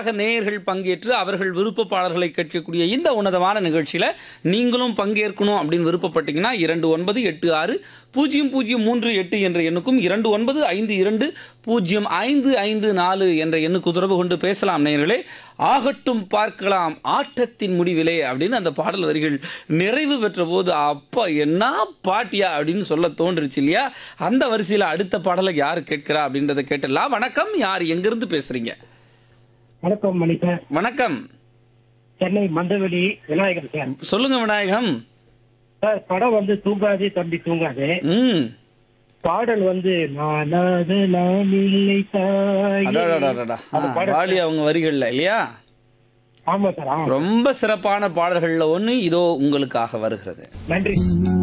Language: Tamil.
நேரடியாக நேயர்கள் பங்கேற்று அவர்கள் விருப்ப பாடல்களை கேட்கக்கூடிய இந்த உன்னதமான நிகழ்ச்சியில் நீங்களும் பங்கேற்கணும் அப்படின்னு விருப்பப்பட்டீங்கன்னா இரண்டு ஒன்பது எட்டு ஆறு பூஜ்ஜியம் பூஜ்ஜியம் மூன்று எட்டு என்ற எண்ணுக்கும் இரண்டு ஒன்பது ஐந்து இரண்டு பூஜ்ஜியம் ஐந்து ஐந்து நாலு என்ற எண்ணுக்கு தொடர்பு கொண்டு பேசலாம் நேயர்களே ஆகட்டும் பார்க்கலாம் ஆட்டத்தின் முடிவிலே அப்படின்னு அந்த பாடல் வரிகள் நிறைவு பெற்ற போது அப்பா என்ன பாட்டியா அப்படின்னு சொல்ல தோன்றுச்சு இல்லையா அந்த வரிசையில் அடுத்த பாடலை யார் கேட்கிறா அப்படின்றத கேட்டுடலாம் வணக்கம் யார் எங்கிருந்து பேசுறீங்க வணக்கம் மணிஷா வணக்கம் சென்னை மந்தவெளி விநாயகர் சார் சொல்லுங்க விநாயகம் சார் படம் வந்து தூங்காதே தம்பி தூங்காதே ம் பாடல் வந்து நானாக நான் இல்லை தாயே. அடாடாடாடா. அந்த ஆ, பாடல் வாலி அவங்க வரிகள்ல இல்லையா ஆமா சார் ஆமா ரொம்ப சிறப்பான பாடல்கள்ல ஒன்று இதோ உங்களுக்காக வருகிறது நன்றி